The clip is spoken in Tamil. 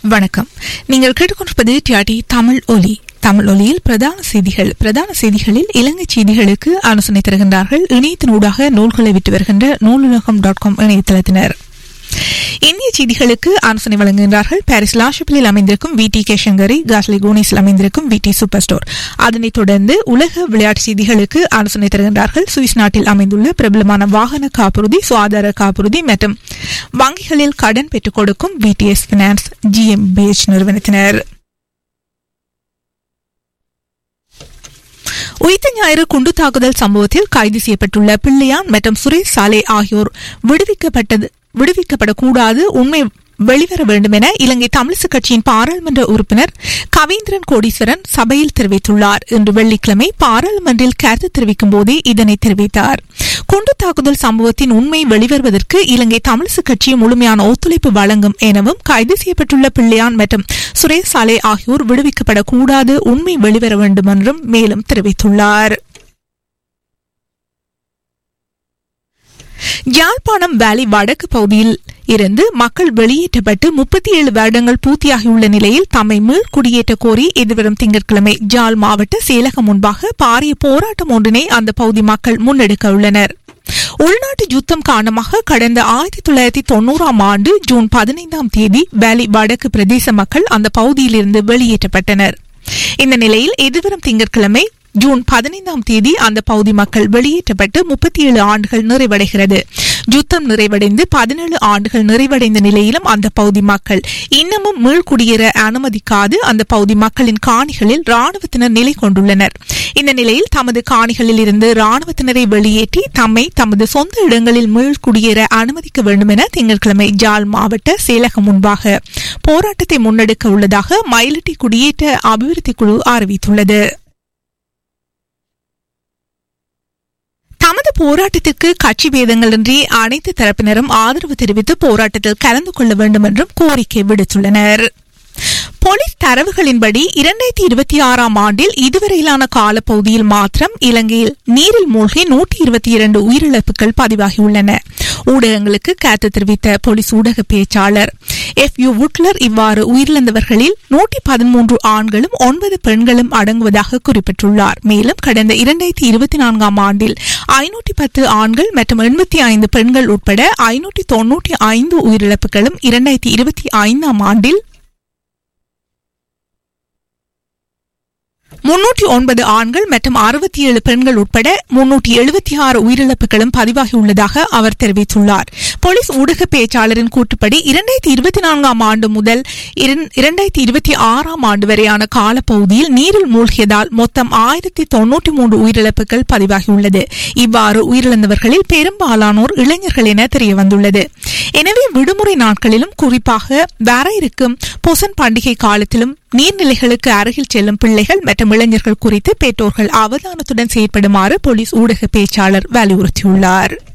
வணக்கம் நீங்கள் கேட்டுக்கொண்டிருப்பது டிஆர்டி தமிழ் ஒலி தமிழ் ஒலியில் பிரதான செய்திகள் பிரதான செய்திகளில் இலங்கை செய்திகளுக்கு ஆலோசனை தருகின்றார்கள் இணையத்தினூடாக நூல்களை விட்டு வருகின்ற நூலுலகம் டாட் காம் இணையதளத்தினர் இந்திய செய்திகளுக்கு ஆலோசனை வழங்குகின்றார்கள் பாரிஸ் லாஷப்பிலில் அமைந்திருக்கும் வி டி கேஷங்கரி காஸ்லி கோனிஸில் அமைந்திருக்கும் வி டி சூப்பர் ஸ்டோர் அதனைத் தொடர்ந்து உலக விளையாட்டு செய்திகளுக்கு ஆலோசனை தருகின்றார்கள் சுவிஸ் நாட்டில் அமைந்துள்ள பிரபலமான வாகன காப்புறுதி சுகாதார காப்புறுதி மற்றும் வங்கிகளில் கடன் பெற்றுக் கொடுக்கும் விடிஎஸ் பினான்ஸ் ஜிஎம்பிஎச் நிறுவனத்தினர் உயிர்த்த ஞாயிறு குண்டு தாக்குதல் சம்பவத்தில் கைது செய்யப்பட்டுள்ள பிள்ளையான் மற்றும் சுரேஷ் சாலே ஆகியோர் விடுவிக்கப்பட்டது விடுவிக்கப்படக்கூடாது உண்மை வெளிவர வேண்டும் என இலங்கை தமிழிசு கட்சியின் பாராளுமன்ற உறுப்பினர் கவீந்திரன் கோடீஸ்வரன் சபையில் தெரிவித்துள்ளார் இன்று வெள்ளிக்கிழமை பாராளுமன்றில் கருத்து தெரிவிக்கும் போதே இதனை தெரிவித்தார் குண்டு தாக்குதல் சம்பவத்தின் உண்மை வெளிவருவதற்கு இலங்கை தமிழிசு கட்சி முழுமையான ஒத்துழைப்பு வழங்கும் எனவும் கைது செய்யப்பட்டுள்ள பிள்ளையான் மற்றும் சுரேஷ் சாலே ஆகியோர் விடுவிக்கப்படக்கூடாது உண்மை வெளிவர வேண்டும் என்றும் மேலும் தெரிவித்துள்ளார் யாழ்ப்பாணம் வேலி வடக்கு பகுதியில் இருந்து மக்கள் வெளியேற்றப்பட்டு முப்பத்தி ஏழு வருடங்கள் பூர்த்தியாகியுள்ள நிலையில் தம்மை மீள் குடியேற்ற கோரி எதிர்வரும் திங்கட்கிழமை ஜாழ் மாவட்ட சேலகம் முன்பாக பாரிய போராட்டம் ஒன்றினை அந்த பகுதி மக்கள் முன்னெடுக்க உள்ளனர் உள்நாட்டு யுத்தம் காரணமாக கடந்த ஆயிரத்தி தொள்ளாயிரத்தி தொன்னூறாம் ஆண்டு ஜூன் பதினைந்தாம் தேதி வேலி வடக்கு பிரதேச மக்கள் அந்த பகுதியிலிருந்து வெளியேற்றப்பட்டனர் இந்த நிலையில் எதிர்வரும் திங்கட்கிழமை ஜூன் பதினைந்தாம் தேதி அந்த பகுதி மக்கள் வெளியேற்றப்பட்டு முப்பத்தி ஏழு ஆண்டுகள் நிறைவடைகிறது யுத்தம் நிறைவடைந்து பதினேழு ஆண்டுகள் நிறைவடைந்த நிலையிலும் அந்த பகுதி மக்கள் இன்னமும் மீள்குடியேற அனுமதிக்காது அந்த பகுதி மக்களின் காணிகளில் ராணுவத்தினர் நிலை கொண்டுள்ளனர் இந்த நிலையில் தமது காணிகளில் இருந்து ராணுவத்தினரை வெளியேற்றி தம்மை தமது சொந்த இடங்களில் மீள்குடியேற அனுமதிக்க வேண்டும் என திங்கட்கிழமை ஜாழ் மாவட்ட சேலகம் முன்பாக போராட்டத்தை முன்னெடுக்க உள்ளதாக மயிலட்டி குடியேற்ற அபிவிருத்தி குழு அறிவித்துள்ளது தமது போராட்டத்திற்கு கட்சி பேதங்களின்றி அனைத்து தரப்பினரும் ஆதரவு தெரிவித்து போராட்டத்தில் கலந்து கொள்ள வேண்டும் என்றும் கோரிக்கை விடுத்துள்ளனர் போலீஸ் தரவுகளின்படி இரண்டாயிரத்தி இருபத்தி ஆறாம் ஆண்டில் இதுவரையிலான காலப்பகுதியில் மாத்திரம் இலங்கையில் நீரில் மூழ்கி நூற்றி இருபத்தி இரண்டு உயிரிழப்புகள் பதிவாகியுள்ளன ஊடகங்களுக்கு கருத்து தெரிவித்த போலீஸ் ஊடக பேச்சாளர் எஃப் யு வுட்லர் இவ்வாறு உயிரிழந்தவர்களில் நூற்றி பதிமூன்று ஆண்களும் ஒன்பது பெண்களும் அடங்குவதாக குறிப்பிட்டுள்ளார் மேலும் கடந்த இரண்டாயிரத்தி இருபத்தி நான்காம் ஆண்டில் ஐநூற்றி பத்து ஆண்கள் மற்றும் எண்பத்தி ஐந்து பெண்கள் உட்பட ஐநூற்றி தொன்னூற்றி ஐந்து உயிரிழப்புகளும் இரண்டாயிரத்தி இருபத்தி ஐந்தாம் ஆண்டில் முன்னூற்றி ஒன்பது ஆண்கள் மற்றும் அறுபத்தி ஏழு பெண்கள் உட்பட முன்னூற்றி எழுபத்தி ஆறு உயிரிழப்புகளும் பதிவாகியுள்ளதாக அவர் தெரிவித்துள்ளார் போலீஸ் ஊடக பேச்சாளரின் கூற்றுப்படி இரண்டாயிரத்தி இருபத்தி நான்காம் ஆண்டு முதல் இரண்டாயிரத்தி இருபத்தி ஆறாம் ஆண்டு வரையான காலப்பகுதியில் நீரில் மூழ்கியதால் மொத்தம் ஆயிரத்தி தொன்னூற்றி மூன்று உயிரிழப்புகள் பதிவாகியுள்ளது இவ்வாறு உயிரிழந்தவர்களில் பெரும்பாலானோர் இளைஞர்கள் என தெரியவந்துள்ளது எனவே விடுமுறை நாட்களிலும் குறிப்பாக வர இருக்கும் பொசன் பண்டிகை காலத்திலும் நீர்நிலைகளுக்கு அருகில் செல்லும் பிள்ளைகள் மற்றும் இளைஞர்கள் குறித்து பெற்றோர்கள் அவதானத்துடன் செயற்படுமாறு போலீஸ் ஊடக பேச்சாளர் வலியுறுத்தியுள்ளார்